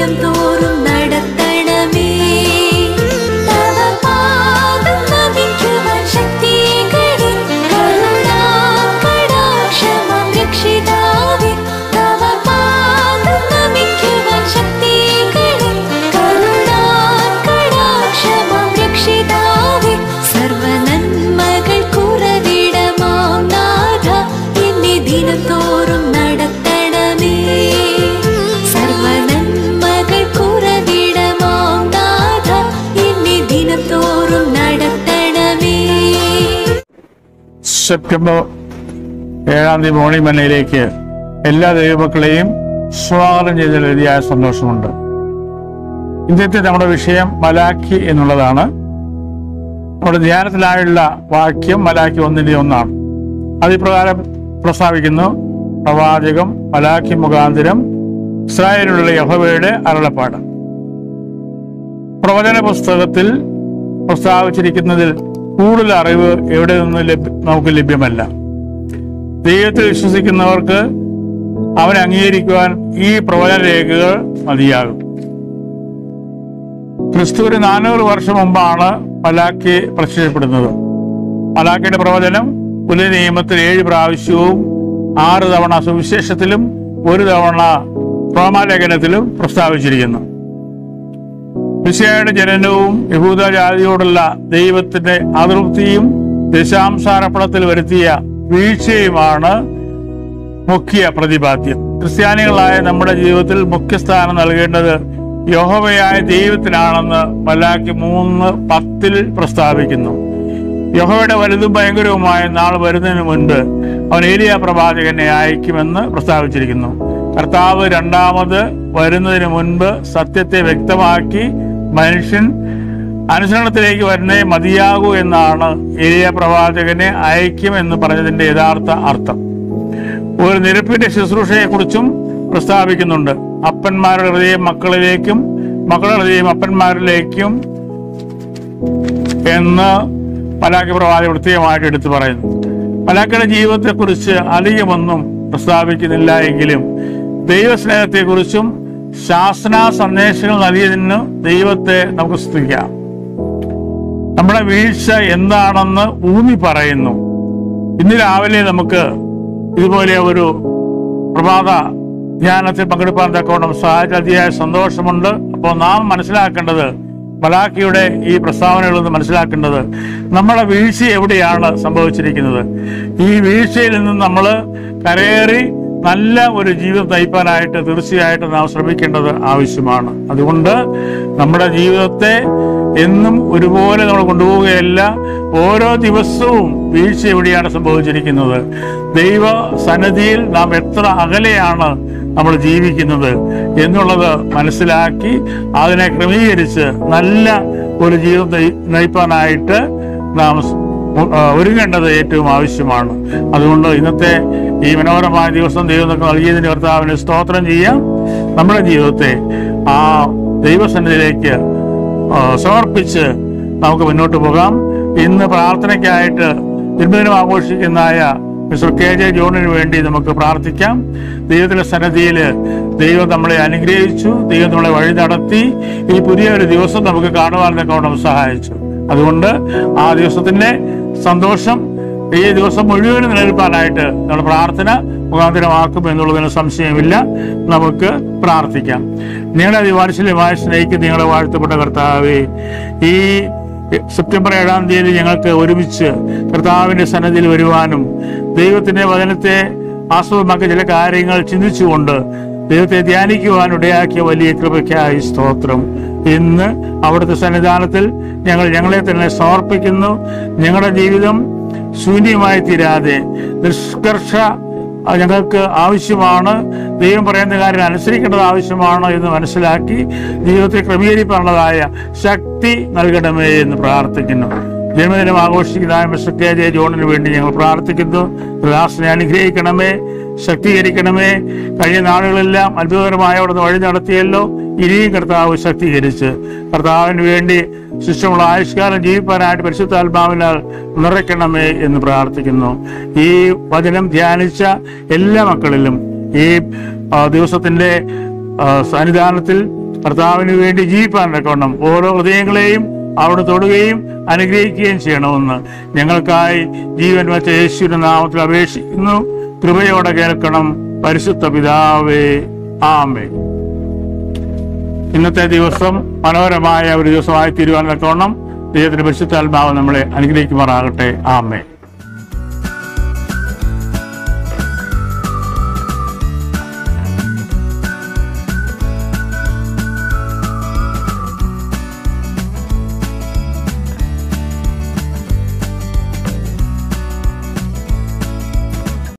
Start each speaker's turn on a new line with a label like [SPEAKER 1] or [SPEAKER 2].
[SPEAKER 1] ദിനം തോറും നടത്തണമേ തവ പാദം നമിക്കുവാൻ ശക്തികളിൽ കരുണാകടാക്ഷമം രക്ഷിതാവേ തവ പാദം നമിക്കുവാൻ ശക്തികളിൽ കരുണാകടാക്ഷമം രക്ഷിതാവേ സർവനന്മകൾ കുറവിടമാം നാഥ എന്നെ ദിനം തോറും നടത്തണമേ സർവനന്മകൾ കുറവിടമാം നാഥ എന്നെ ദിനം തോറും നടത്തണമേ
[SPEAKER 2] സെപ്റ്റംബർ ഏഴാം തീയതി മോർണിംഗ് മന്നയിലേക്ക് എല്ലാ ദൈവമക്കളെയും സ്വാഗതം ചെയ്തതിൽ വലിയായ സന്തോഷമുണ്ട് ഇന്നത്തെ നമ്മുടെ വിഷയം മലാഖി എന്നുള്ളതാണ് നമ്മുടെ ധ്യാനത്തിനായുള്ള വാക്യം മലാഖി ഒന്നിന്റെ ഒന്നാണ് അതിപ്രകാരം പ്രസ്താവിക്കുന്നു പ്രവാചകം മലാഖി മുഖാന്തരം ഇസ്രായേലിലുള്ള യഹോവയുടെ അരുളപ്പാട് പ്രവചന പുസ്തകത്തിൽ പ്രസ്താവിച്ചിരിക്കുന്നതിൽ കൂടുതൽ അറിവ് എവിടെ നിന്ന് ലഭ്യ നമുക്ക് ലഭ്യമല്ല ദൈവത്തിൽ വിശ്വസിക്കുന്നവർക്ക് അവനെ അംഗീകരിക്കുവാൻ ഈ പ്രവചന രേഖകൾ മതിയാകും ക്രിസ്തുവിന് നാനൂറ് വർഷം മുമ്പാണ് മലാഖി പ്രത്യക്ഷപ്പെടുന്നത് മലാഖിയുടെ പ്രവചനം പുതിയ നിയമത്തിൽ ഏഴ് പ്രാവശ്യവും ആറ് തവണ സുവിശേഷത്തിലും ഒരു തവണ റോമാലേഖനത്തിലും പ്രസ്താവിച്ചിരിക്കുന്നു മിശിഹായുടെ ജനനവും യഹൂദ ജാതിയോടുള്ള ദൈവത്തിന്റെ അതൃപ്തിയും ദശാംശാർപ്പണത്തിൽ വരുത്തിയ വീഴ്ചയുമാണ് മുഖ്യ പ്രതിപാദ്യം ക്രിസ്ത്യാനികളായ നമ്മുടെ ജീവിതത്തിൽ മുഖ്യസ്ഥാനം നൽകേണ്ടത് യഹോവയായ ദൈവത്തിനാണെന്ന് മലാക്കി മൂന്ന് പത്തിൽ പ്രസ്താവിക്കുന്നു യഹോവയുടെ വലുതും ഭയങ്കരവുമായ നാൾ വരുന്നതിന് മുൻപ് അവൻ ഏലിയ പ്രവാചകനെ അയക്കുമെന്ന് പ്രസ്താവിച്ചിരിക്കുന്നു കർത്താവ് രണ്ടാമത് വരുന്നതിന് മുൻപ് സത്യത്തെ വ്യക്തമാക്കി മനുഷ്യൻ അനുസരണത്തിലേക്ക് വരുന്നേ മതിയാകൂ എന്നാണ് ഏലിയ പ്രവാചകനെ അയക്കുമെന്ന് പറഞ്ഞതിന്റെ യഥാർത്ഥ അർത്ഥം ഒരു നിരപ്പിന്റെ ശുശ്രൂഷയെക്കുറിച്ചും പ്രസ്താവിക്കുന്നുണ്ട് അപ്പന്മാരുടെ ഹൃദയം മക്കളിലേക്കും മക്കളുടെ ഹൃദയം അപ്പന്മാരിലേക്കും എന്ന് പലാക്കി പ്രവാചക പ്രത്യേകമായിട്ട് എടുത്തു പറയുന്നു പലാക്കയുടെ ജീവിതത്തെക്കുറിച്ച് അധികമൊന്നും പ്രസ്താവിക്കുന്നില്ല എങ്കിലും ദൈവസ്നേഹത്തെക്കുറിച്ചും ശാസന സന്ദേശങ്ങൾ നൽകിയതിന് ദൈവത്തെ നമുക്ക് സ്തുതിക്കാം നമ്മുടെ വീഴ്ച എന്താണെന്ന് ഊന്നി പറയുന്നു ഇന്ന് രാവിലെ നമുക്ക് ഇതുപോലെ ഒരു പ്രഭാത ധ്യാനത്തിൽ പങ്കെടുപ്പാൻ തക്കോണം സഹായിച്ച അതിയായ സന്തോഷമുണ്ട് അപ്പോൾ നാം മനസ്സിലാക്കേണ്ടത് മലാഖിയുടെ ഈ പ്രസ്താവനകളിൽ നിന്ന് മനസ്സിലാക്കേണ്ടത് നമ്മുടെ വീഴ്ച എവിടെയാണ് സംഭവിച്ചിരിക്കുന്നത് ഈ വീഴ്ചയിൽ നിന്ന് നമ്മൾ കരയേറി നല്ല ഒരു ജീവിതം നയിപ്പാനായിട്ട് തീർച്ചയായിട്ടും നാം ശ്രമിക്കേണ്ടത് ആവശ്യമാണ് അതുകൊണ്ട് നമ്മുടെ ജീവിതത്തെ എന്നും ഒരുപോലെ നമ്മൾ കൊണ്ടുപോവുകയല്ല ഓരോ ദിവസവും വീഴ്ച എവിടെയാണ് സംഭവിച്ചിരിക്കുന്നത് ദൈവ സന്നദ്ധിയിൽ നാം എത്ര അകലെയാണ് നമ്മൾ ജീവിക്കുന്നത് എന്നുള്ളത് മനസ്സിലാക്കി അതിനെ ക്രമീകരിച്ച് നല്ല ഒരു ജീവിതം നയി- നയിപ്പാനായിട്ട് നാം സ്- ആ, ഒരുങ്ങേണ്ടത് ഏറ്റവും ആവശ്യമാണ് അതുകൊണ്ട് ഇന്നത്തെ ഈ മനോഹരമായ ദിവസം ദൈവം നമുക്ക് നൽകിയതിന് കർത്താവിന് സ്തോത്രം ചെയ്യാം നമ്മുടെ ജീവിതത്തെ ആ ദൈവസന്നിധിയിലേക്ക് ആ, സമർപ്പിച്ച് നമുക്ക് മുന്നോട്ട് പോകാം ഇന്ന് പ്രാർത്ഥനയ്ക്കായിട്ട് ജന്മദിനം ആഘോഷിക്കുന്നതായ മിസ്റ്റർ കെ ജെ ജോണിന് വേണ്ടി നമുക്ക് പ്രാർത്ഥിക്കാം ദൈവത്തിന്റെ സന്നദ്ധിയിൽ ദൈവം നമ്മളെ അനുഗ്രഹിച്ചു ദൈവം നമ്മളെ വഴി നടത്തി ഈ പുതിയ ഒരു ദിവസം നമുക്ക് കാണുവാൻ തക്കവണ്ണം സഹായിച്ചു അതുകൊണ്ട് ആ ദിവസത്തിന്റെ സന്തോഷം ഈ ദിവസം മുഴുവനും നിലനിൽപ്പാനായിട്ട് നമ്മൾ പ്രാർത്ഥന മുഖാന്തരമാക്കും എന്നുള്ളതിന് സംശയമില്ല നമുക്ക് പ്രാർത്ഥിക്കാം നിങ്ങളെ അതിവാത്സല്യമായി സ്നേഹിക്കുന്ന നിങ്ങളെ വാഴ്ത്തപ്പെട്ട കർത്താവേ ഈ സെപ്റ്റംബർ ഏഴാം തീയതി ഞങ്ങൾക്ക് ഒരുമിച്ച് കർത്താവിന്റെ സന്നദ്ധിയിൽ വരുവാനും ദൈവത്തിന്റെ വചനത്തെ ആസ്വദമാക്കിയ ചില കാര്യങ്ങൾ ചിന്തിച്ചുകൊണ്ട് ദൈവത്തെ ധ്യാനിക്കുവാൻ ഇടയാക്കിയ വലിയ കൃപയ്ക്കായി സ്തോത്രം ഇന്ന് അവിടുത്തെ സന്നിധാനത്തിൽ ഞങ്ങൾ ഞങ്ങളെ തന്നെ സമർപ്പിക്കുന്നു ഞങ്ങളുടെ ജീവിതം ശൂന്യമായി തീരാതെ നിഷ്കർഷ അത് ഞങ്ങൾക്ക് ആവശ്യമാണ് ദൈവം പറയുന്ന കാര്യം അനുസരിക്കേണ്ടത് ആവശ്യമാണ് എന്ന് മനസ്സിലാക്കി ജീവിതത്തെ ക്രമീകരിക്കാനുള്ളതായ ശക്തി നൽകണമേ എന്ന് പ്രാർത്ഥിക്കുന്നു ജന്മദിനം ആഘോഷിക്കുന്ന മിസ്റ്റർ കെ ജെ ജോണിന് വേണ്ടി ഞങ്ങൾ പ്രാർത്ഥിക്കുന്നു ദാസിനെ അനുഗ്രഹിക്കണമേ ശക്തീകരിക്കണമേ കഴിഞ്ഞ നാളുകളെല്ലാം അത്ഭുതകരമായ അവിടുന്ന് വഴി നടത്തിയല്ലോ ഇനിയും കർത്താവ് ശക്തീകരിച്ച് കർത്താവിന് വേണ്ടി ശിഷ്ടമുള്ള ആയുഷ്കാലം ജീവിപ്പാനായിട്ട് പരിശുദ്ധാത്മാവിനാൽ നിറയ്ക്കണമേ എന്ന് പ്രാർത്ഥിക്കുന്നു ഈ വചനം ധ്യാനിച്ച എല്ലാ മക്കളിലും ഈ ആ, ദിവസത്തിന്റെ ആ, സന്നിധാനത്തിൽ കർത്താവിന് വേണ്ടി ജീവിപ്പാൻ തക്കവണ്ണം ഓരോ ഹൃദയങ്ങളെയും അവിടെ തൊടുകയും അനുഗ്രഹിക്കുകയും ചെയ്യണമെന്ന് ഞങ്ങൾക്കായി ജീവൻ വെച്ച യേശുവിന്റെ നാമത്തിൽ അപേക്ഷിക്കുന്നു കൃപയോടെ കേൾക്കണം പരിശുദ്ധ പിതാവേ ആമേ ഇന്നത്തെ ദിവസം മനോഹരമായ ഒരു ദിവസമായി തീരുവാൻ തക്കവണ്ണം ദൈവത്തിന്റെ പരിശുദ്ധാത്മാവ് നമ്മളെ അനുഗ്രഹിക്കുമാറാകട്ടെ ആമേ